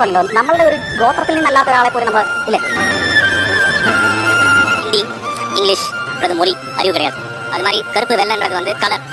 കുഴപ്പമില്ലല്ലോ നമ്മളുടെ ഒരു ഗോത്രത്തിൽ നിന്നല്ലാത്ത ഒരാളെ പോലും നമ്മൾ ഇല്ലേ ஹிந்தி இங்கிலீஷ் அல்லது மொழி அறிவு கிடையாது அது மாதிரி கருப்பு வெள்ளைன்றது வந்து கலர்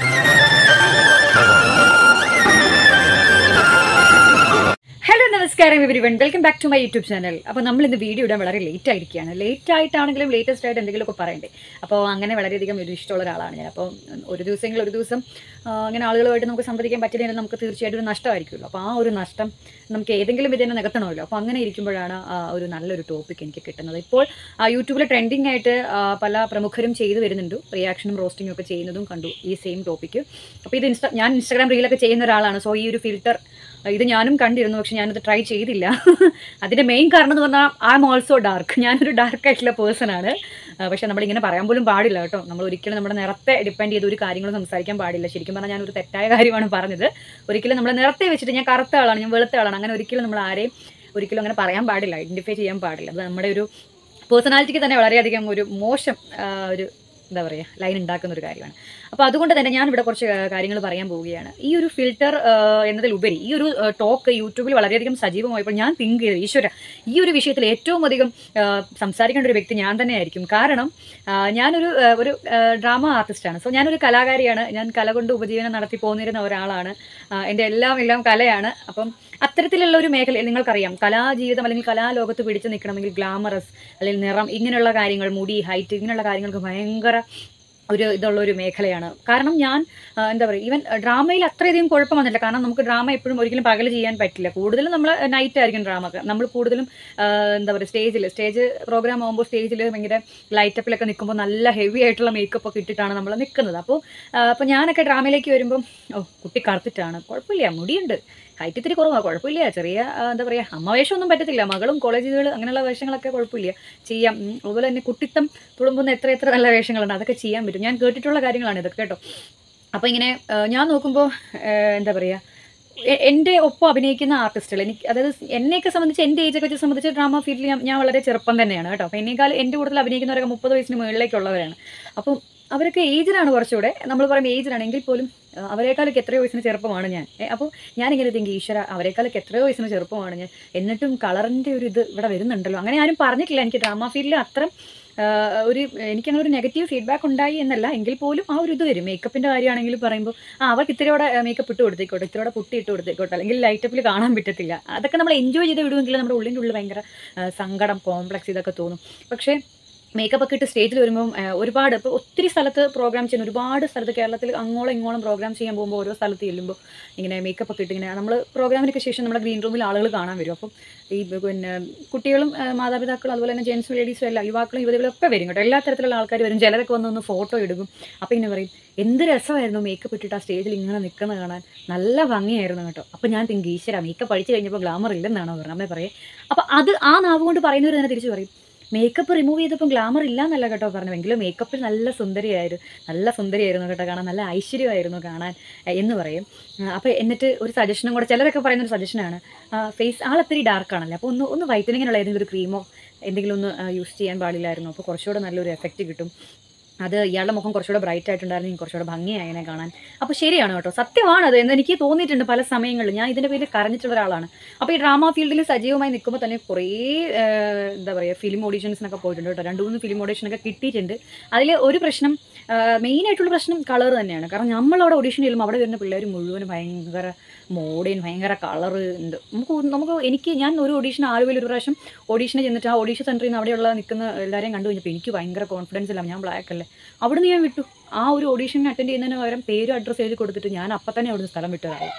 ഹലോ നമസ്കാരം everyone welcome back to my YouTube channel അപ്പോൾ നമ്മൾ ഇന്ന് വീഡിയോ ഇടാൻ വളരെ ലേറ്റ് ആയിരിക്കുകയാണ് ലേറ്റ് ആയിട്ടാണെങ്കിലും ലേറ്റസ്റ്റ് ആയിട്ട് എന്തെങ്കിലുമൊക്കെ പറയണ്ടേ അപ്പോൾ അങ്ങനെ വളരെയധികം ഒരു ഇഷ്ടമുള്ള ഒരാളാണ് ഞാൻ അപ്പോൾ ഒരു ദിവസമെങ്കിൽ ഒരു ദിവസം ആ, അങ്ങനെ ആളുകളുമായിട്ട് നമുക്ക് സംവദിക്കാൻ പറ്റില്ലെങ്കിൽ നമുക്ക് തീർച്ചയായിട്ടും ഒരു നഷ്ടമായിരിക്കുമല്ലോ അപ്പോൾ ആ ഒരു നഷ്ടം നമുക്ക് ഏതെങ്കിലും വിധേന നികത്തണമല്ലോ അപ്പോൾ അങ്ങനെ ഇരിക്കുമ്പോഴാണ് ആ ഒരു നല്ലൊരു ടോപ്പിക് എനിക്ക് കിട്ടുന്നത് ഇപ്പോൾ യൂട്യൂബിൽ ട്രെൻഡിങ് ആയിട്ട് ആ, പല പ്രമുഖരും ചെയ്തു വരുന്നുണ്ട് റിയാക്ഷനും റോസ്റ്റിംഗും ഒക്കെ ചെയ്യുന്നതും കണ്ടു ഈ സെയിം ടോപ്പിക്ക് അപ്പോൾ ഇത് ഇൻസ്റ്റാ ഞാൻ ഇൻസ്റ്റാഗ്രാം റീലൊക്കെ ചെയ്യുന്ന ഒരാളാണ് സോ ഈ ഒരു ഫിൽറ്റർ ഇത് ഞാനും കണ്ടിരുന്നു പക്ഷെ ഞാനത് ട്രൈ ചെയ്തില്ല അതിൻ്റെ മെയിൻ കാരണം എന്ന് പറഞ്ഞാൽ ഐ എം ഓൾസോ ഡാർക്ക് ഞാനൊരു ഡാർക്ക് ആയിട്ടുള്ള പേഴ്സൺ ആണ് ആ, പക്ഷെ നമ്മളിങ്ങനെ പറയാൻ പോലും പാടില്ല കേട്ടോ നമ്മൾ ഒരിക്കലും നമ്മുടെ നിറത്തെ ഡിപ്പെൻഡ് ചെയ്ത് ഒരു കാര്യങ്ങളും സംസാരിക്കാൻ പാടില്ല ശരിക്കും പറഞ്ഞാൽ ഞാനൊരു തെറ്റായ കാര്യമാണ് പറഞ്ഞത് ഒരിക്കലും നമ്മൾ നിറത്തെ വെച്ചിട്ട് ഞാൻ കറുത്ത ആളാണ് ഞാൻ വെളുത്ത ആളാണ് അങ്ങനെ ഒരിക്കലും നമ്മൾ ആരെയും ഒരിക്കലും അങ്ങനെ പറയാൻ പാടില്ല ഐഡൻറ്റിഫൈ ചെയ്യാൻ പാടില്ല അത് നമ്മുടെ ഒരു പേഴ്സണാലിറ്റിക്ക് തന്നെ വളരെയധികം ഒരു മോശം ആ, ഒരു എന്താ പറയുക ലൈൻ ഉണ്ടാക്കുന്ന ഒരു കാര്യമാണ് അപ്പോൾ അതുകൊണ്ട് തന്നെ ഞാൻ ഇവിടെ കുറച്ച് കാര്യങ്ങൾ പറയാൻ പോവുകയാണ് ഈ ഒരു ഫിൽറ്റർ എന്നതിലുപരി ഈ ഒരു ടോക്ക് യൂട്യൂബിൽ വളരെയധികം സജീവമായപ്പോൾ ഞാൻ തിങ്ക് ചെയ്തു ഈശ്വര ഈ ഒരു വിഷയത്തിൽ ഏറ്റവും അധികം ആ, സംസാരിക്കേണ്ട ഒരു വ്യക്തി ഞാൻ തന്നെയായിരിക്കും കാരണം ആ, ഞാനൊരു ആ, ഒരു ഡ്രാമ ആർട്ടിസ്റ്റാണ് സോ ഞാനൊരു കലാകാരിയാണ് ഞാൻ കല കൊണ്ട് ഉപജീവനം നടത്തി പോന്നിരുന്ന ഒരാളാണ് ആ, എൻ്റെ എല്ലാം എല്ലാം കലയാണ് അപ്പം അത്തരത്തിലുള്ള ഒരു മേഖല നിങ്ങൾക്കറിയാം കലാജീവിതം അല്ലെങ്കിൽ കലാലോകത്ത് പിടിച്ചു നിൽക്കണമെങ്കിൽ ഗ്ലാമറസ് അല്ലെങ്കിൽ നിറം ഇങ്ങനെയുള്ള കാര്യങ്ങൾ മുടി ഹൈറ്റ് ഇങ്ങനെയുള്ള കാര്യങ്ങൾക്ക് ഭയങ്കര ഒരു ഇതുള്ള ഒരു മേഖലയാണ് കാരണം ഞാൻ ആ, എന്താ പറയുക ഈവൻ ഡ്രാമയിൽ അത്രയധികം കുഴപ്പം വന്നില്ല കാരണം നമുക്ക് ഡ്രാമ എപ്പോഴും ഒരിക്കലും പകൽ ചെയ്യാൻ പറ്റില്ല കൂടുതലും നമ്മൾ നൈറ്റ് ആയിരിക്കും ഡ്രാമ നമ്മൾ കൂടുതലും ആ, എന്താ പറയുക സ്റ്റേജിൽ സ്റ്റേജ് പ്രോഗ്രാം ആകുമ്പോൾ സ്റ്റേജിൽ ഭയങ്കര ലൈറ്റപ്പിലൊക്കെ നിൽക്കുമ്പോൾ നല്ല ഹെവി ആയിട്ടുള്ള മേക്കപ്പ് ഒക്കെ ഇട്ടിട്ടാണ് നമ്മൾ നിൽക്കുന്നത് അപ്പോൾ അപ്പോൾ ഞാനൊക്കെ ഡ്രാമയിലേക്ക് വരുമ്പം ഓ കുട്ടി കറുത്തിട്ടാണ് കുഴപ്പമില്ല മുടിയുണ്ട് ഹൈറ്റ് ഇത്തിരി കുറവാണ് കുഴപ്പമില്ല ചെറിയ ആ, എന്താ പറയുക അമ്മ വേഷമൊന്നും പറ്റത്തില്ല മകളും കോളേജുകൾ അങ്ങനെയുള്ള വേഷങ്ങളൊക്കെ കുഴപ്പമില്ല ചെയ്യാം ഉം, അതുപോലെ തന്നെ കുട്ടിത്തം തുളുമ്പുന്ന എത്ര എത്ര നല്ല വേഷങ്ങളുണ്ട് അതൊക്കെ ചെയ്യാൻ പറ്റും ഞാൻ കേട്ടിട്ടുള്ള കാര്യങ്ങളാണ് ഇതൊക്കെ കേട്ടോ അപ്പോൾ ഇങ്ങനെ ആ, ഞാൻ നോക്കുമ്പോൾ എന്താ പറയുക എ- എൻ്റെ ഒപ്പം അഭിനയിക്കുന്ന ആർട്ടിസ്റ്റുകൾ എനിക്ക് അതായത് എന്നെയൊക്കെ സംബന്ധിച്ച് എൻ്റെ ഏജൊക്കെ വെച്ച് സംബന്ധിച്ച് ഡ്രാമ ഫീൽഡിൽ ഞാൻ ഞാൻ വളരെ ചെറുപ്പം തന്നെയാണ് കേട്ടോ അപ്പോൾ എന്നേക്കാൾ എൻ്റെ കൂടുതൽ അഭിനയിക്കുന്നവരൊക്കെ മുപ്പത് വയസ്സിന് മുകളിലേക്കുള്ളവരാണ് അപ്പം അവരൊക്കെ ഏജിലാണ് കുറച്ചുകൂടെ നമ്മൾ പറയും ഏജിലാണ് എങ്കിൽ പോലും ആ, അവരെക്കാളൊക്കെ എത്രയോ വയസ്സിന് ചെറുപ്പമാണ് ഞാൻ ഏ, അപ്പോൾ ഞാനിങ്ങനെ തിങ്ക് ഈശ്വര അവരെക്കാളൊക്കെ എത്രയോ വയസ്സിന് ചെറുപ്പമാണ് ഞാൻ എന്നിട്ടും കളറിൻ്റെ ഒരു ഇത് ഇവിടെ വരുന്നുണ്ടല്ലോ അങ്ങനെ ആരും പറഞ്ഞിട്ടില്ല എനിക്ക് ഡ്രാമ ഫീൽഡിൽ അത്ര ആഹ് ഒരു എനിക്കങ്ങനെ ഒരു നെഗറ്റീവ് ഫീഡ്ബാക്ക് ഉണ്ടായി എന്നല്ല എങ്കിൽ പോലും ആ ഒരു ഇത് വരും മേക്കപ്പിൻ്റെ കാര്യമാണെങ്കിൽ പറയുമ്പോൾ ആ അവർക്ക് ഇത്തിരിയോടെ മേക്കപ്പ് ഇട്ട് കൊടുത്തേക്കോട്ടെ ഇത്തിരിയോടെ പുട്ടി ഇട്ട് കൊടുത്തേക്കോട്ടെ അല്ലെങ്കിൽ ലൈറ്റപ്പിൽ കാണാൻ പറ്റത്തില്ല അതൊക്കെ നമ്മൾ എൻജോയ് ചെയ്ത് വിടുമെങ്കിൽ നമ്മുടെ ഉള്ളിൻ്റെ ഉള്ളിൽ ഭയങ്കര ആഹ് സങ്കടം കോംപ്ലക്സ് ഇതൊക്കെ തോന്നും പക്ഷേ മേക്കപ്പ് ഒക്കെ ഇട്ട് സ്റ്റേജിൽ വരുമ്പം ആഹ് ഒരുപാട് ഇപ്പോൾ ഒത്തിരി സ്ഥലത്ത് പ്രോഗ്രാം ചെയ്യുന്ന ഒരുപാട് സ്ഥലത്ത് കേരളത്തിൽ അങ്ങോളം ഇങ്ങോളം പ്രോഗ്രാം ചെയ്യാൻ പോകുമ്പോൾ ഓരോ സ്ഥലത്ത് ചെല്ലുമ്പോൾ ഇങ്ങനെ മേക്കപ്പ് ഒക്കെ ഇട്ട് ഇങ്ങനെ നമ്മൾ പ്രോഗ്രാമിനൊക്കെ ശേഷം നമ്മുടെ ഗ്രീൻ റൂമിൽ ആളുകൾ കാണാൻ വരും അപ്പം ഈ പിന്നെ കുട്ടികളും ആ, മാതാപിതാക്കളും അതുപോലെ തന്നെ ജെൻസും ലേഡീസും എല്ലാം യുവാക്കളും യുവതികളും ഒക്കെ വരും കേട്ടോ എല്ലാ തരത്തിലുള്ള ആൾക്കാർ വരും ചിലരൊക്കെ വന്ന് ഒന്ന് ഫോട്ടോ എടുക്കും അപ്പോൾ ഇങ്ങനെ പറയും എന്ത് രസമായിരുന്നു മേക്കപ്പ് ഇട്ടിട്ട് ആ സ്റ്റേജിൽ ഇങ്ങനെ നിൽക്കുന്നത് കാണാൻ നല്ല ഭംഗിയായിരുന്നു കേട്ടോ അപ്പോൾ ഞാൻ തിങ്ക് ഈശ്വര മേക്കപ്പ് അടിച്ച് കഴിഞ്ഞപ്പോൾ ഗ്ലാമർ ഇല്ലെന്നാണോ പറഞ്ഞത് അമ്മ പറയേ അപ്പോൾ അത് ആ നാവ് കൊണ്ട് പറയുന്നവർ തന്നെ തിരിച്ചു പറയും മേക്കപ്പ് റിമൂവ് ചെയ്തപ്പോൾ ഗ്ലാമർ ഇല്ല എന്നല്ല കേട്ടോ പറഞ്ഞു എങ്കിലും മേക്കപ്പിൽ നല്ല സുന്ദരിയായിരുന്നു നല്ല സുന്ദരിയായിരുന്നു കേട്ടോ കാണാൻ നല്ല ഐശ്വര്യമായിരുന്നു കാണാൻ എ, എന്ന് പറയും അപ്പോൾ എന്നിട്ട് ഒരു സജഷനും കൂടെ ചിലരൊക്കെ പറയുന്ന ഒരു സജഷനാണ് ഫേസ് ആളത്തിരി ഡാർക്ക് ആണല്ലോ അപ്പോൾ ഒന്ന് ഒന്ന് വൈറ്റനിങ്ങിനുള്ള ഏതെങ്കിലും ഒരു ക്രീമോ എന്തെങ്കിലും ഒന്ന് യൂസ് ചെയ്യാൻ പാടില്ലായിരുന്നു അപ്പോൾ കുറച്ചുകൂടെ നല്ലൊരു എഫക്റ്റ് കിട്ടും അത് ഇയാളുടെ മുഖം കുറച്ചുകൂടെ ബ്രൈറ്റ് ആയിട്ടുണ്ടായിരുന്നെങ്കിൽ കുറച്ചുകൂടെ ഭംഗിയായതിനെ കാണാൻ അപ്പോൾ ശരിയാണ് കേട്ടോ സത്യമാണത് എന്ന് എനിക്ക് തോന്നിയിട്ടുണ്ട് പല സമയങ്ങളിൽ ഞാൻ ഇതിൻ്റെ പേരിൽ കരഞ്ഞിട്ടുള്ള ഒരാളാണ് അപ്പോൾ ഈ ഡ്രാമ ഫീൽഡിൽ സജീവമായി നിൽക്കുമ്പോൾ തന്നെ കുറേ ഏഹ്, എന്താ പറയുക ഫിലിം ഓഡീഷൻസിനൊക്കെ പോയിട്ടുണ്ട് കേട്ടോ രണ്ട് മൂന്ന് ഫിലിം ഓഡീഷനൊക്കെ കിട്ടിയിട്ടുണ്ട് അതിൽ ഒരു പ്രശ്നം മെയിനായിട്ടുള്ള പ്രശ്നം കളർ തന്നെയാണ് കാരണം നമ്മളവിടെ ഓഡീഷൻ ചെല്ലുമ്പോൾ അവിടെ വരുന്ന പിള്ളേർ മുഴുവനും ഭയങ്കര മോഡേൺ ഭയങ്കര കളർ ഉണ്ട് നമുക്ക് ഒരു- നമുക്ക് എനിക്ക് ഞാൻ ഒരു ഓഡീഷൻ ആലുവയിൽ ഒരു പ്രാവശ്യം ഓഡീഷന് ചെന്നിട്ട് ആ ഓഡീഷൻ സെൻറ്ററിൽ നിന്ന് അവിടെയുള്ള നിൽക്കുന്ന എല്ലാവരെയും കണ്ടു കഴിഞ്ഞപ്പോൾ എനിക്ക് ഭയങ്കര കോൺഫിഡൻസ് ഇല്ല ഞാൻ ബ്ലാക്ക് അല്ലേ അവിടെ നിന്ന് ഞാൻ വിട്ടു ആ ഒരു ഓഡീഷൻ അറ്റൻഡ് ചെയ്യുന്നതിന് പകരം പേരും അഡ്രസ്സ് എഴുതി കൊടുത്തിട്ട് ഞാൻ അപ്പം തന്നെ അവിടുന്ന് സ്ഥലം വിട്ടതായി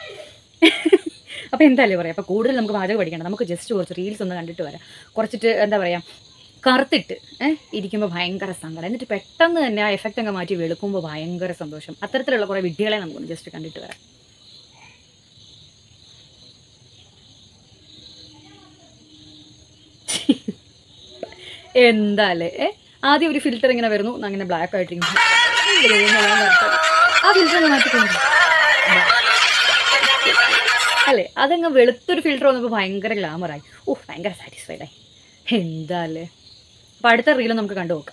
അപ്പോൾ എന്തായാലും പറയാം അപ്പോൾ കൂടുതൽ നമുക്ക് പാചകം പഠിക്കണം നമുക്ക് ജസ്റ്റ് കുറച്ച് റീൽസ് ഒന്ന് കണ്ടിട്ട് വരാം കുറച്ചിട്ട് എന്താ പറയുക കറുത്തിട്ട് ഏഹ് ഇരിക്കുമ്പോൾ ഭയങ്കര സങ്കടം എന്നിട്ട് പെട്ടെന്ന് തന്നെ ആ എഫക്റ്റ് അങ്ങ് മാറ്റി വെളുക്കുമ്പോൾ ഭയങ്കര സന്തോഷം അത്തരത്തിലുള്ള കുറേ വിഡ്ഢികളെ നമുക്കൊന്ന് ജസ്റ്റ് കണ്ടിട്ട് വരാം എന്താല്ലേ ഏ ആദ്യം ഒരു ഫിൽറ്റർ ഇങ്ങനെ വരുന്നു അങ്ങനെ ബ്ലാക്ക് ആയിട്ടിരിക്കും ആ ഫിൽറ്റർ മാറ്റിക്കൊണ്ട് അല്ലേ അതങ്ങ് വെളുത്തൊരു ഫിൽറ്റർ വന്നപ്പോൾ ഭയങ്കര ഗ്ലാമറായി ഓ ഭയങ്കര സാറ്റിസ്ഫൈഡ് ആയി എന്താ അല്ലേ അപ്പോൾ അടുത്ത റീലും നമുക്ക് കണ്ടു നോക്കാം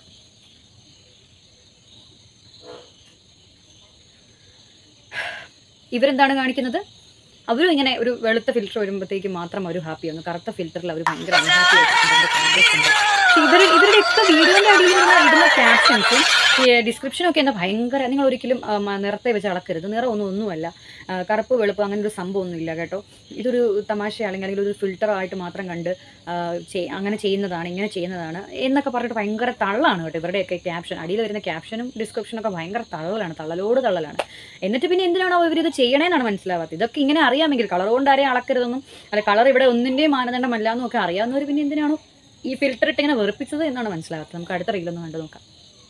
ഇവരെന്താണ് കാണിക്കുന്നത് അവരും ഇങ്ങനെ ഒരു വെളുത്ത ഫിൽറ്റർ വരുമ്പോഴത്തേക്ക് മാത്രം അവർ ഹാപ്പി ആവുന്നു കറുത്ത ഫിൽറ്ററിൽ അവർ ഭയങ്കര അൺഹാപ്പി ആയിട്ടുണ്ട് ഇവർ ഇവരുടെ ഒക്കെ വീഡിയോൻ്റെ അടിയിൽ നിന്ന് ഇടുന്ന ക്യാപ്ഷൻസും ഈ ഡിസ്ക്രിപ്ഷനും ഒക്കെ എന്താ ഭയങ്കര നിങ്ങൾ ഒരിക്കലും ആ, മ- നിറത്തെ വെച്ച് അളക്കരുത് നിറം ഒന്നും ഒന്നുമല്ല ആ, കറുപ്പ് വെളുപ്പ് അങ്ങനെ ഒരു സംഭവം ഒന്നും ഇല്ല കേട്ടോ ഇതൊരു തമാശ അല്ലെങ്കിൽ ഒരു ഫിൽറ്റർ ആയിട്ട് മാത്രം കണ്ട് ആ, ചെയ്- അങ്ങനെ ചെയ്യുന്നതാണ് ഇങ്ങനെ ചെയ്യുന്നതാണ് എന്നൊക്കെ പറഞ്ഞിട്ട് ഭയങ്കര തള്ളാണ് കേട്ടോ ഇവരുടെയൊക്കെ ക്യാപ്ഷൻ അടിയിൽ വരുന്ന ക്യാപ്ഷനും ഡിസ്ക്രിപ്ഷനൊക്കെ ഭയങ്കര തള്ളലാണ് തള്ളലോട് തള്ളലാണ് എന്നിട്ട് പിന്നെ എന്തിനാണോ ഇവരിത് ചെയ്യണേന്നാണ് മനസ്സിലാവാത്തത് ഇതൊക്കെ ഇങ്ങനെ അറിയാമെങ്കിൽ കളർ കൊണ്ട് ആരെയും അളക്കരുതെന്നും അല്ല കളർ ഇവിടെ ഒന്നിൻ്റെയും മാനദണ്ഡമല്ല എന്നൊക്കെ അറിയാവുന്നവർ പിന്നെ എന്തിനാണോ ഈ ഫിൽറ്റർ ഇട്ട് ഇങ്ങനെ വെറുപ്പിച്ചത് എന്നാണ് മനസ്സിലാവാത്തത് നമുക്ക് അടുത്ത റീലൊന്ന് കണ്ടു നോക്കാം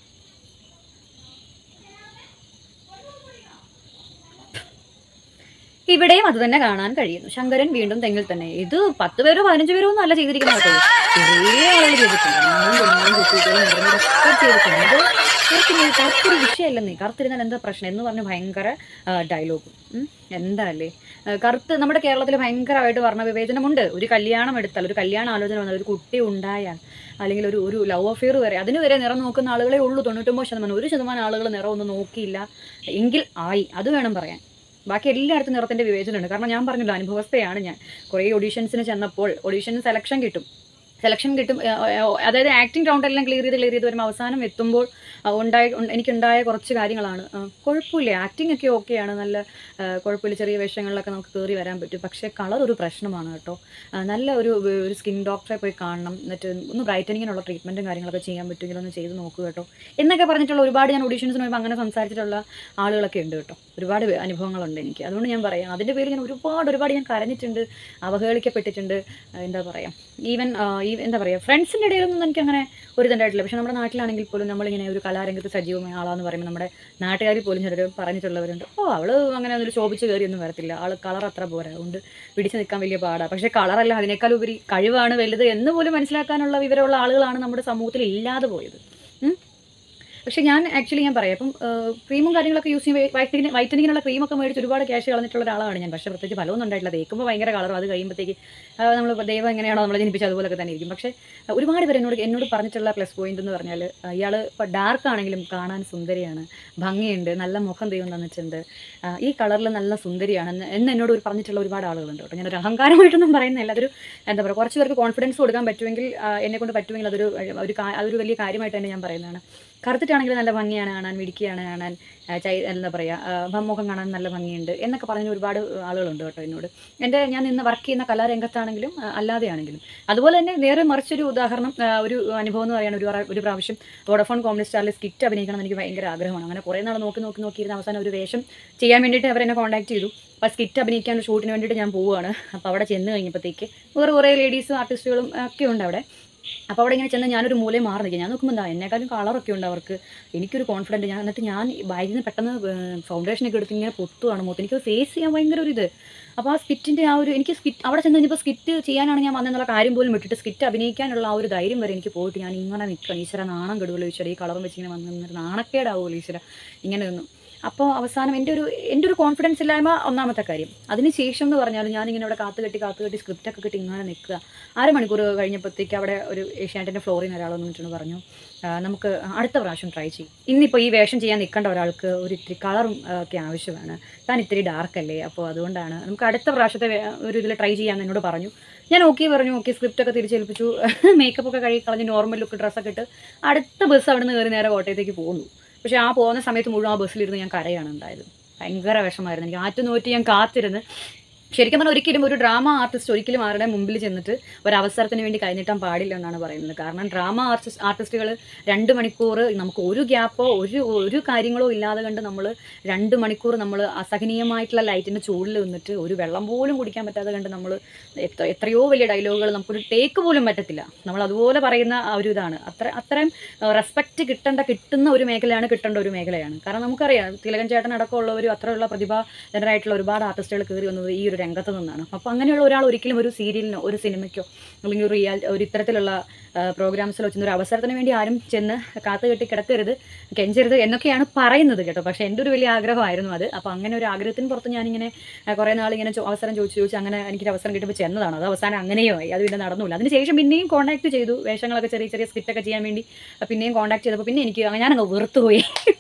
ഇവിടെയും അത് തന്നെ കാണാൻ കഴിയുന്നു ശങ്കരൻ വീണ്ടും തെങ്ങിൽ തന്നെ ഇത് പത്ത് പേരോ പതിനഞ്ച് പേരോ ഒന്നും അല്ല ചെയ്തിരിക്കുന്നത് കേട്ടോ കുറേ ആളുകൾ ചെയ്തിട്ടുണ്ട് ഞാനും പെണ്ണുങ്ങളും കുട്ടികളും മുതിർന്നവരൊക്കെ ചെയ്തിട്ടുണ്ട് ഇത് കറുത്തിരുന്ന് കറുത്തൊരു വിഷയമല്ലെന്നേ കറുത്തിരുന്നാൽ എന്താ പ്രശ്നം എന്ന് പറഞ്ഞ് ഭയങ്കര ഡയലോഗും എന്താ അല്ലേ ആ, കറുത്ത് നമ്മുടെ കേരളത്തിൽ ഭയങ്കരമായിട്ട് വർണ്ണ വിവേചനമുണ്ട് ഒരു കല്യാണം എടുത്താൽ ഒരു കല്യാണ ആലോചന വന്നാൽ ഒരു കുട്ടി ഉണ്ടായാൽ അല്ലെങ്കിൽ ഒരു ഒരു ലവ് അഫെയർ വരെ അതിന് വരെ നിറം നോക്കുന്ന ആളുകളെ ഉള്ളൂ തൊണ്ണൂറ്റൊമ്പത് ശതമാനം ഒരു ശതമാനം ആളുകൾ നിറം ഒന്നും നോക്കിയില്ല എങ്കിൽ ആയി അത് വേണം പറയാൻ ബാക്കി എല്ലായിടത്തും നിറത്തിൻ്റെ വിവേചനമുണ്ട് കാരണം ഞാൻ പറഞ്ഞല്ലോ അനുഭവസ്ഥയാണ് ഞാൻ കുറേ ഓഡീഷൻസിന് ചെന്നപ്പോൾ ഓഡീഷൻ സെലക്ഷൻ കിട്ടും സെലക്ഷൻ കിട്ടും ഏ, ഏ, അതായത് ആക്ടിംഗ് റൗണ്ട് എല്ലാം ക്ലിയർ ചെയ്ത് ക്ലിയർ ചെയ്ത് വരുമ്പോൾ അവസാനം എത്തുമ്പോൾ ആ, ഉണ്ടായ ഉണ്ട- എനിക്കുണ്ടായ കുറച്ച് കാര്യങ്ങളാണ് ആ, കുഴപ്പമില്ല ആക്ടിംഗ് ഒക്കെ ഓക്കെയാണ് നല്ല ആ, കുഴപ്പമില്ല ചെറിയ വേഷങ്ങളിലൊക്കെ നമുക്ക് കയറി വരാൻ പറ്റും പക്ഷേ കളർ ഒരു പ്രശ്നമാണ് കേട്ടോ ആ, നല്ല ഒരു ഒരു സ്കിൻ ഡോക്ടറെ പോയി കാണണം എന്നിട്ട് ഒന്ന് ബ്രൈറ്റനിങ്ങിനുള്ള ട്രീറ്റ്മെൻറ്റും കാര്യങ്ങളൊക്കെ ചെയ്യാൻ പറ്റുമെങ്കിൽ ഒന്ന് ചെയ്ത് നോക്കുക കേട്ടോ എന്നൊക്കെ പറഞ്ഞിട്ടുള്ള ഒരുപാട് ഞാൻ ഓഡീഷൻസിന് പോയപ്പോൾ അങ്ങനെ സംസാരിച്ചിട്ടുള്ള ആളുകളൊക്കെ ഉണ്ട് കേട്ടോ ഒരുപാട് വേ- അനുഭവങ്ങളുണ്ട് എനിക്ക് അതുകൊണ്ട് ഞാൻ പറയാം അതിൻ്റെ പേരിൽ ഞാൻ ഒരുപാട് ഒരുപാട് ഞാൻ കരഞ്ഞിട്ടുണ്ട് അവഹേളിക്കപ്പെട്ടിട്ടുണ്ട് ആ, എന്താ പറയുക ഈവൻ ഈ എന്താ പറയുക ഫ്രണ്ട്സിൻ്റെ ഇടയിലൊന്നും എനിക്ക് അങ്ങനെ ഒരു ഇതുണ്ടായിട്ടില്ല പക്ഷേ നമ്മുടെ നാട്ടിലാണെങ്കിൽ പോലും നമ്മളിങ്ങനെ ഒരു കലാരംഗത്ത് സജീവമായ ആളാന്ന് പറയുമ്പോൾ നമ്മുടെ നാട്ടുകാരിൽ പോലും ചിലർ പറഞ്ഞിട്ടുള്ളവരുണ്ട് ഓ അവള് അങ്ങനെ ഒരു ശോഭിച്ച് കയറിയൊന്നും വരത്തില്ല ആൾ കളർ അത്ര പോരാ അതുകൊണ്ട് പിടിച്ച് നിൽക്കാൻ വലിയ പാടാണ് പക്ഷേ കളറല്ല അതിനേക്കാൾ ഉപരി കഴിവാണ് വലുത് എന്ന് പോലും മനസ്സിലാക്കാനുള്ള വിവരമുള്ള ആളുകളാണ് നമ്മുടെ സമൂഹത്തിൽ ഇല്ലാതെ പോയത് ഉം. പക്ഷേ ഞാൻ ആക്ച്വലി ഞാൻ പറയാം അപ്പം ക്രീമും കാര്യങ്ങളൊക്കെ യൂസ് ചെയ്യുമ്പോൾ വൈറ്റനിങ് വൈറ്റനിങ്ങിനുള്ള ക്രീമൊക്കെ മേടിച്ച് ഒരുപാട് ക്യാഷ് കളഞ്ഞിട്ടുള്ള ഒരാളാണ് ഞാൻ പക്ഷേ പ്രത്യേകിച്ച് ഫലമൊന്നും ഉണ്ടായിട്ടില്ല തേക്കുമ്പോൾ ഭയങ്കര കളറും അത് കഴിയുമ്പോഴത്തേക്ക് നമ്മൾ ദൈവം എങ്ങനെയാണോ നമ്മളെ ജനിപ്പിച്ചത് അതുപോലൊക്കെ തന്നെ ഇരിക്കും പക്ഷേ ആ, ഒരുപാട് പേര് എന്നോട് എന്നോട് പറഞ്ഞിട്ടുള്ള പ്ലസ് പോയിന്റ് എന്ന് പറഞ്ഞാൽ ഇയാൾ ഇപ്പോൾ ഡാർക്ക് ആണെങ്കിലും കാണാൻ സുന്ദരിയാണ് ഭംഗിയുണ്ട് നല്ല മുഖം ദൈവം തന്നിട്ടുണ്ട് ആ, ഈ കളറിൽ നല്ല സുന്ദരിയാണ് എന്ന് എന്ന് എന്നോട് ഒരു പറഞ്ഞിട്ടുള്ള ഒരുപാട് ആളുകളുണ്ട് കേട്ടോ ഞാനൊരു അഹങ്കാരമായിട്ടൊന്നും പറയുന്നില്ല അതൊരു എന്താ പറയുക കുറച്ച് പേർക്ക് കോൺഫിഡൻസ് കൊടുക്കാൻ പറ്റുമെങ്കിൽ ആ, എന്നെ കൊണ്ട് പറ്റുമെങ്കിൽ അതൊരു ഒരു കാ- അതൊരു വലിയ കാര്യമായിട്ട് തന്നെ ഞാൻ പറയുന്നതാണ് കറുത്തിട്ടാണെങ്കിൽ നല്ല ഭംഗിയാണ് കാണാൻ മിടിക്കുകയാണ് കാണാൻ ആ, ചൈ എന്താ പറയുക മുഖം കാണാൻ നല്ല ഭംഗിയുണ്ട് എന്നൊക്കെ പറഞ്ഞ ഒരുപാട് ആളുകളുണ്ട് കേട്ടോ എന്നോട് എൻ്റെ ഞാൻ ഇന്ന് വർക്ക് ചെയ്യുന്ന കലാരംഗത്താണെങ്കിലും ആ, അല്ലാതെയാണെങ്കിലും അതുപോലെ തന്നെ നേരെ മറിച്ചൊരു ഉദാഹരണം ആ, ഒരു അനുഭവം എന്ന് പറയുന്നത് ഒരു പ്രാ- ഒരു പ്രാവശ്യം വോഡഫോൺ കോമഡി സ്റ്റാറിൽ സ്കിറ്റ് അഭിനയിക്കണം എന്ന് എനിക്ക് ഭയങ്കര ആഗ്രഹമാണ് അങ്ങനെ കുറേ നാൾ നോക്കി നോക്കി നോക്കിയിരുന്ന അവസാനം ഒരു വേഷം ചെയ്യാൻ വേണ്ടിയിട്ട് അവരെന്നെ കോൺടാക്ട് ചെയ്തു അപ്പോൾ സ്കിറ്റ് അഭിനയിക്കാൻ ഷൂട്ടിന് വേണ്ടിയിട്ട് ഞാൻ പോവുകയാണ് അപ്പോൾ അവിടെ ചെന്ന് കഴിഞ്ഞപ്പോഴത്തേക്ക് വേറെ കുറേ ലേഡീസും ആർട്ടിസ്റ്റുകളും ഒക്കെ ഉണ്ട് അവിടെ അപ്പോൾ അവിടെ ഇങ്ങനെ ചെന്ന് ഞാനൊരു മൂലയും മാറി നിൽക്കുക ഞാൻ നോക്കുമ്പോൾ എന്താ എന്നെക്കാളും കളറൊക്കെ ഉണ്ട് അവർക്ക് എനിക്കൊരു കോൺഫിഡൻറ്റ് ഞാൻ എന്നിട്ട് ഞാൻ ബാഗിൽ നിന്ന് പെട്ടെന്ന് ഫൗണ്ടേഷനൊക്കെ എടുത്ത് ഇങ്ങനെ പൊത്തുവാണ് മുഖത്ത് എനിക്ക് ഫേസ് ചെയ്യാൻ ഭയങ്കര ഒരു ഇത് അപ്പോൾ ആ സ്കിറ്റിൻ്റെ ആ ഒരു എനിക്ക് സ്കിറ്റ് അവിടെ ചെന്ന് കഴിഞ്ഞപ്പോൾ സ്കിറ്റ് ചെയ്യാനാണ് ഞാൻ വന്നെന്നുള്ള കാര്യം പോലും വിട്ടിട്ട് സ്കിറ്റ് അഭിനയിക്കാനുള്ള ആ ഒരു ധൈര്യം വരെ എനിക്ക് പോയിട്ട് ഞാൻ ഇങ്ങനെ നിൽക്കണം ഈശ്വര നാണം കെടുവല്ലോ ഈശ്വര ഈ കളറും വെച്ച് ഇങ്ങനെ വന്ന് നിന്നിട്ട് നാണക്കേടാവുമല്ലോ ഈശ്വര ഇങ്ങനെ നിന്നു അപ്പോൾ അവസാനം എൻ്റെ ഒരു എൻ്റെ ഒരു കോൺഫിഡൻസ് ഇല്ലായ്മ ഒന്നാമത്തെ കാര്യം അതിന് ശേഷം എന്ന് പറഞ്ഞാൽ ഞാനിങ്ങനെ അവിടെ കാത്തു കെട്ടി കാത്തു കെട്ടി സ്ക്രിപ്റ്റൊക്കെ കിട്ടി ഇങ്ങനെ നിൽക്കുക അരമണിക്കൂർ കഴിഞ്ഞപ്പോഴത്തേക്ക് അവിടെ ഒരു ഏഷ്യാനെറ്റിൻ്റെ ഫ്ലോറിൽ നിന്ന് ഒരാൾ വന്നിട്ട് പറഞ്ഞു ആ, നമുക്ക് അടുത്ത പ്രാവശ്യം ട്രൈ ചെയ്യും ഇന്നിപ്പോൾ ഈ വേഷം ചെയ്യാൻ നിൽക്കേണ്ട ഒരാൾക്ക് ഒരു ഇത്തിരി കളറും ആ, ഒക്കെ ആവശ്യമാണ് താൻ ഇത്തിരി ഡാർക്ക് അല്ലേ അപ്പോൾ അതുകൊണ്ടാണ് നമുക്ക് അടുത്ത പ്രാവശ്യത്തെ വേ- ഒരു ഇതിൽ ട്രൈ ചെയ്യാമെന്ന് എന്നോട് പറഞ്ഞു ഞാൻ ഓക്കെ പറഞ്ഞു ഓക്കെ സ്ക്രിപ്റ്റൊക്കെ തിരിച്ചേൽപ്പിച്ചു മേക്കപ്പ് ഒക്കെ കഴുകി കളഞ്ഞ് നോർമൽ ലുക്ക് ഡ്രസ്സൊക്കെ ഇട്ട് അടുത്ത ബസ് അവിടെ നിന്ന് കയറി നേരെ കോട്ടയത്തേക്ക് പോകുന്നു പക്ഷേ ആ പോകുന്ന സമയത്ത് മുഴുവൻ ആ ബസ്സിലിരുന്ന് ഞാൻ കരയാണ് ഉണ്ടായത് ഭയങ്കര വിഷമമായിരുന്നു എനിക്ക് ആറ്റുനോറ്റി ഞാൻ കാത്തിരുന്ന് ശരിക്കും പറഞ്ഞാൽ ഒരിക്കലും ഒരു ഡ്രാമ ആർട്ടിസ്റ്റ് ഒരിക്കലും ആരുടെ മുമ്പിൽ ചെന്നിട്ട് ഒരു അവസരത്തിന് വേണ്ടി കൈനീട്ടാൻ പാടില്ല എന്നാണ് പറയുന്നത് കാരണം ഡ്രാമ ആർട്ടിസ്റ്റ് ആർട്ടിസ്റ്റുകൾ രണ്ട് മണിക്കൂർ നമുക്ക് ഒരു ഗ്യാപ്പോ ഒരു ഒരു കാര്യങ്ങളോ ഇല്ലാതെ കണ്ട് നമ്മൾ രണ്ട് മണിക്കൂർ നമ്മൾ അസഹനീയമായിട്ടുള്ള ലൈറ്റിൻ്റെ ചൂടിൽ നിന്നിട്ട് ഒരു വെള്ളം പോലും കുടിക്കാൻ പറ്റാതെ കണ്ട് നമ്മൾ എത്ര എത്രയോ വലിയ ഡയലോഗുകൾ നമുക്കൊരു ടേക്ക് പോലും പറ്റത്തില്ല നമ്മൾ അതുപോലെ പറയുന്ന ആ ഒരു ഇതാണ് അത്ര അത്രയും റെസ്പെക്റ്റ് കിട്ടേണ്ട കിട്ടുന്ന ഒരു മേഖലയാണ് കിട്ടേണ്ട ഒരു മേഖലയാണ് കാരണം നമുക്കറിയാം തിലകൻ ചേട്ടൻ അടക്കമുള്ളവരും അത്രയുള്ള പ്രതിഭാധനരായിട്ടുള്ള ഒരുപാട് ആർട്ടിസ്റ്റുകൾ കയറി വന്നത് ഈ ഒരു രംഗത്ത് നിന്നാണ് അപ്പോൾ അങ്ങനെയുള്ള ഒരാൾ ഒരിക്കലും ഒരു സീരിയലിനോ ഒരു സിനിമയ്ക്കോ അല്ലെങ്കിൽ ഒരു റിയാൽ ഒരു ഇത്തരത്തിലുള്ള പ്രോഗ്രാംസിലോ ചെന്ന് ഒരു അവസരത്തിന് വേണ്ടി ആരും ചെന്ന് കാത്തു കെട്ടി കിടക്കരുത് കെഞ്ചരുത് എന്നൊക്കെയാണ് പറയുന്നത് കേട്ടോ പക്ഷേ എൻ്റെ ഒരു വലിയ ആഗ്രഹമായിരുന്നു അത് അപ്പോൾ അങ്ങനെ ഒരു ആഗ്രഹത്തിന് പുറത്ത് ഞാനിങ്ങനെ ആ, കുറേ നാൾ ഇങ്ങനെ ചോ- അവസരം ചോദിച്ചു ചോദിച്ചു അങ്ങനെ എനിക്കൊരു അവസരം കിട്ടുമ്പോൾ ചെന്നതാണ് അത് അവസാനം അങ്ങനെയോ ആയി അത് പിന്നെ നടന്നില്ല അതിനുശേഷം പിന്നെയും കോൺടാക്ട് ചെയ്തു വേഷങ്ങളൊക്കെ ചെറിയ ചെറിയ സ്കിറ്റൊക്കെ ചെയ്യാൻ വേണ്ടി ആ, പിന്നെയും കോൺടാക്ട് ചെയ്തപ്പോൾ പിന്നെ എനിക്ക് ഞാൻ അങ്ങ് വെറുത്തുപോയി പിന്നെ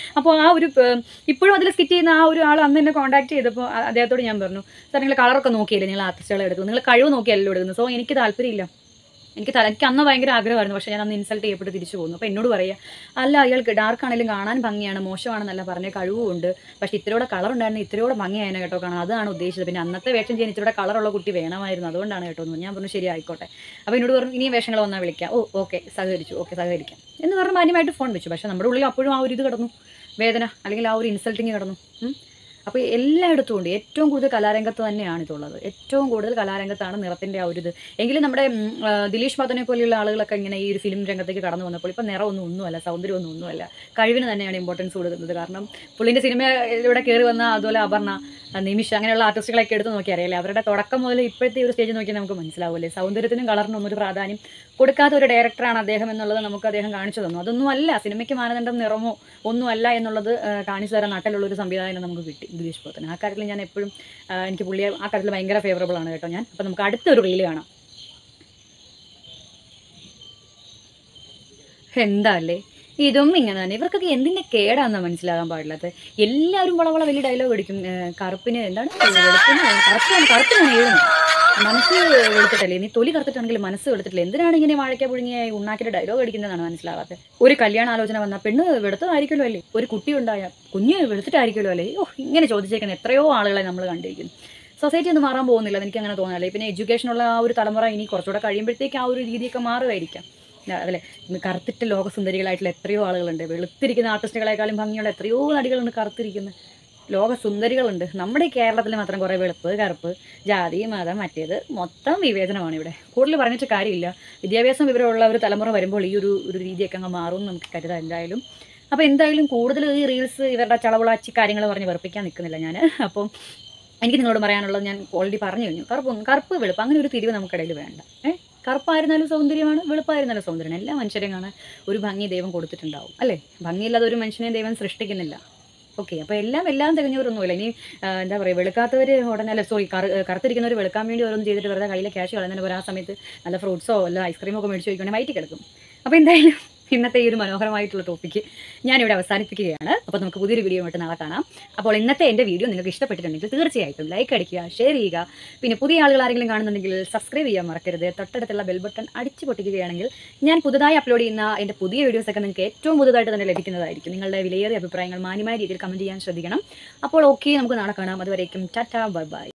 അപ്പോൾ ആ ഒരു ഏർ, ഇപ്പോഴും അതിൽ സ്കിറ്റ് ചെയ്യുന്ന ആ ഒരു ആൾ അന്ന് എന്നെ കോൺടാക്ട് ചെയ്തപ്പോൾ അ- അദ്ദേഹത്തോട് ഞാൻ പറഞ്ഞു സാർ നിങ്ങൾ കളറൊക്കെ നോക്കിയില്ലേ നിങ്ങൾ ആർട്ടിസ്റ്റുകളെ എടുത്തു നിങ്ങൾ കഴിവ് നോക്കിയല്ലോ എടുക്കുന്നത് സോ എനിക്ക് താല്പര്യമില്ല എനിക്ക് തല എനിക്ക് അന്ന് ഭയങ്കര ആഗ്രഹമായിരുന്നു പക്ഷേ ഞാൻ അന്ന് ഇൻസൾട്ട് ചെയ്യപ്പെട്ട് തിരിച്ചു പോകുന്നു അപ്പോൾ എന്നോട് പറയുക അല്ല അയാൾക്ക് ഡാർക്ക് ആണെങ്കിലും കാണാൻ ഭംഗിയാണ് മോശമാണെന്നല്ല പറഞ്ഞ കഴിവുമുണ്ട് പക്ഷേ ഇത്രയോടെ കളർ ഉണ്ടായിരുന്നു ഇത്രയോടെ ഭംഗിയായതിനെ കേട്ടോ കാണാൻ അതാണ് ഉദ്ദേശിച്ചത് പിന്നെ അന്നത്തെ വേഷം ചെയ്യാൻ ഇത്രയോടെ കളറുള്ള കുട്ടി വേണമായിരുന്നു അതുകൊണ്ടാണ് കേട്ടോ എന്ന് പറഞ്ഞു. ഞാൻ പറഞ്ഞു ശരി ആയിക്കോട്ടെ അപ്പോൾ എന്നോട് പറഞ്ഞു ഇനി വേഷങ്ങൾ വന്നാൽ വിളിക്കാം ഓ ഓക്കെ സഹകരിച്ചു ഓക്കെ സഹകരിക്കാം എന്ന് പറഞ്ഞ് മാന്യമായിട്ട് ഫോൺ വെച്ചു പക്ഷേ നമ്മുടെ ഉള്ളിൽ അപ്പോഴും ആ ഒരു ഇത് കിടന്നു വേദന അല്ലെങ്കിൽ ആ ഒരു ഇൻസൾട്ടിങ് കിടന്നു ഉം. അപ്പോൾ എല്ലായിടത്തും ഉണ്ട് ഏറ്റവും കൂടുതൽ കലാരംഗത്ത് തന്നെയാണ് ഇതുള്ളത് ഏറ്റവും കൂടുതൽ കലാരംഗത്താണ് നിറത്തിൻ്റെ ആ ഒരു ഇത് എങ്കിലും നമ്മുടെ ഉം, ആ, ദിലീഷ് പാത്തനെ പോലെയുള്ള ആളുകളൊക്കെ ഇങ്ങനെ ഈ ഒരു ഫിലിം രംഗത്തേക്ക് കടന്നു വന്നപ്പോൾ ഇപ്പം നിറമൊന്നും ഒന്നുമല്ല സൗന്ദര്യമൊന്നും ഒന്നുമല്ല കഴിവിന് തന്നെയാണ് ഇമ്പോർട്ടൻസ് കൊടുക്കുന്നത് കാരണം പുള്ളിൻ്റെ സിനിമയിലൂടെ കയറി വന്ന അതുപോലെ അപർണ ആ, നിമിഷ അങ്ങനെയുള്ള ആർട്ടിസ്റ്റുകളൊക്കെ എടുത്ത് നോക്കി അറിയാലേ അവരുടെ തുടക്കം മുതൽ ഇപ്പോഴത്തെ ഒരു സ്റ്റേജ് നോക്കിയാൽ നമുക്ക് മനസ്സിലാവില്ലേ സൗന്ദര്യത്തിനും കളറിനും ഒന്നും ഒരു പ്രാധാന്യം കൊടുക്കാത്ത ഒരു ഡയറക്ടറാണ് അദ്ദേഹം എന്നുള്ളത് നമുക്ക് അദ്ദേഹം കാണിച്ചു തന്നു അതൊന്നും അല്ല സിനിമയ്ക്ക് മാനദണ്ഡം നിറമോ ഒന്നുമല്ല എന്നുള്ളത് ആ, കാണിച്ചു തരാൻ നാട്ടിലുള്ള ഒരു സംവിധാനം നമുക്ക് കിട്ടി ദിലീഷ് പോത്തൻ ആ കാര്യത്തിൽ ഞാൻ എപ്പോഴും ആ, എനിക്ക് പുള്ളിയെ ആ കാര്യത്തിൽ ഭയങ്കര ഫേവറബിൾ ആണ് കേട്ടോ ഞാൻ അപ്പോൾ നമുക്ക് അടുത്തൊരു റീല് കാണാം എന്താ അല്ലേ ഇതും ഇങ്ങനെ തന്നെ ഇവർക്കൊക്കെ എന്തിന്റെ കേടാന്നാ മനസ്സിലാകാൻ പാടില്ലാത്തത് എല്ലാവരും വളവള വലിയ ഡയലോഗ് അടിക്കും ഏർ കറുപ്പിന് എന്താണ് വെളുപ്പിന് കറുപ്പാണ് കറുപ്പിനാണ് എഴുതുന്നത് മനസ്സ് വെളുത്തിട്ടല്ലേ നീ തൊലി കറുത്തിട്ടാണെങ്കിൽ മനസ്സ് വെളുത്തിട്ടില്ല എന്തിനാണ് ഇങ്ങനെ വാഴയ്ക്ക പുഴുങ്ങിയ ഉണ്ണാക്കിന്റെ ഡയലോഗ് അടിക്കുന്നതാണ് മനസ്സിലാവാത്തത് ഒരു കല്യാണ ആലോചന വന്ന പെണ്ണ് വെളുത്തതായിരിക്കുമല്ലോ അല്ലേ ഒരു കുട്ടി ഉണ്ടായ കുഞ്ഞ് വെളുത്തിട്ടായിരിക്കുമല്ലോ അല്ലേ ഓ ഇങ്ങനെ ചോദിച്ചേക്കുന്ന എത്രയോ ആളുകളെ നമ്മൾ കണ്ടിരിക്കുന്നു സൊസൈറ്റി ഒന്നും മാറാൻ പോകുന്നില്ല എനിക്ക് അങ്ങനെ തോന്നുന്നില്ല പിന്നെ എഡ്യൂക്കേഷനുള്ള ആ ഒരു തലമുറ ഇനി കുറച്ചുകൂടെ കഴിയുമ്പോഴത്തേക്ക് ആ ഒരു രീതിയൊക്കെ മാറുമായിരിക്കാം അതല്ലേ ഇന്ന് കറുത്തിട്ട് ലോകസുന്ദരികളായിട്ടുള്ള എത്രയോ ആളുകളുണ്ട് വെളുത്തിരിക്കുന്ന ആർട്ടിസ്റ്റുകളെക്കാളും ഭംഗിയുള്ള എത്രയോ നടികളുണ്ട് കറുത്തിരിക്കുന്നത് ലോക സുന്ദരികളുണ്ട് നമ്മുടെ ഈ കേരളത്തിൽ മാത്രം കുറേ വെളുപ്പ് കറുപ്പ് ജാതി മതം മറ്റേത് മൊത്തം വിവേചനമാണ് ഇവിടെ കൂടുതൽ പറഞ്ഞിട്ട് കാര്യമില്ല വിദ്യാഭ്യാസം വിവരമുള്ള ഒരു തലമുറ വരുമ്പോൾ ഈ ഒരു ഒരു രീതിയൊക്കെ അങ്ങ് മാറും എന്ന് നമുക്ക് കരുതാം എന്തായാലും അപ്പോൾ എന്തായാലും കൂടുതൽ ഈ റീൽസ് ഇവരുടെ ചളവളാച്ചി കാര്യങ്ങൾ പറഞ്ഞ് വെറുപ്പിക്കാൻ നിൽക്കുന്നില്ല ഞാൻ അപ്പം എനിക്ക് നിങ്ങളോട് പറയാനുള്ളത് ഞാൻ ഓൾറെഡി പറഞ്ഞു കഴിഞ്ഞു കറുപ്പ് കറുപ്പ് വെളുപ്പ് അങ്ങനെ ഒരു തിരിവ് നമുക്കിടയിൽ വേണ്ട ഏഹ് കറുപ്പായിരുന്നാലും സൗന്ദര്യമാണ് വെളുപ്പായിരുന്നാലും സൗന്ദര്യമാണ് എല്ലാ മനുഷ്യരെയും കാണാൻ ഒരു ഭംഗി ദൈവം കൊടുത്തിട്ടുണ്ടാവും അല്ലേ ഭംഗിയില്ലാതെ ഒരു മനുഷ്യനെ ദൈവം സൃഷ്ടിക്കുന്നില്ല ഓക്കെ അപ്പോൾ എല്ലാം എല്ലാം തികഞ്ഞവരൊന്നുമില്ല ഇനി ആ, എന്താ പറയുക വെളുക്കാത്തവർ ഉടനെ അല്ല സോറി കറു കറുത്തിരിക്കുന്നവർ വെളുക്കാൻ വേണ്ടി ഓരോന്നും ചെയ്തിട്ട് വെറുതെ കയ്യിലെ ക്യാഷ് കളയുന്നതിന് പോലെ ആ സമയത്ത് നല്ല ഫ്രൂട്ട്സോ അല്ല ഐസ്ക്രീമോ ഒക്കെ മേടിച്ച് വയ്ക്കുകയാണെങ്കിൽ വയറ്റി കിടക്കും അപ്പോൾ എന്തായാലും ഇന്നത്തെ ഈ ഒരു മനോഹരമായിട്ടുള്ള ടോപ്പിക്ക് ഞാനിവിടെ അവസാനിപ്പിക്കുകയാണ് അപ്പോൾ നമുക്ക് പുതിയൊരു വീഡിയോ ആയിട്ട് നാളെ കാണാം അപ്പോൾ ഇന്നത്തെ എൻ്റെ വീഡിയോ നിങ്ങൾക്ക് ഇഷ്ടപ്പെട്ടിട്ടുണ്ടെങ്കിൽ തീർച്ചയായിട്ടും ലൈക്ക് അടിക്കുക ഷെയർ ചെയ്യുക പിന്നെ പുതിയ ആളുകൾ ആരെങ്കിലും കാണുന്നുണ്ടെങ്കിൽ സബ്സ്ക്രൈബ് ചെയ്യാൻ മറക്കരുത് തൊട്ടടുത്തുള്ള ബെൽ ബട്ടൺ അടിച്ചു പൊട്ടിക്കുകയാണെങ്കിൽ ഞാൻ പുതുതായി അപ്ലോഡ് ചെയ്യുന്ന എൻ്റെ പുതിയ വീഡിയോസൊക്കെ നിങ്ങൾക്ക് ഏറ്റവും പുതുതായിട്ട് തന്നെ ലഭിക്കുന്നതായിരിക്കും നിങ്ങളുടെ വിലയേറിയ അഭിപ്രായങ്ങൾ മാന്യമായ രീതിയിൽ കമൻറ്റ് ചെയ്യാൻ ശ്രദ്ധിക്കണം അപ്പോൾ ഓക്കെ നമുക്ക് നാളെ കാണാം അതുവരേക്കും ടാറ്റ ബൈ ബൈ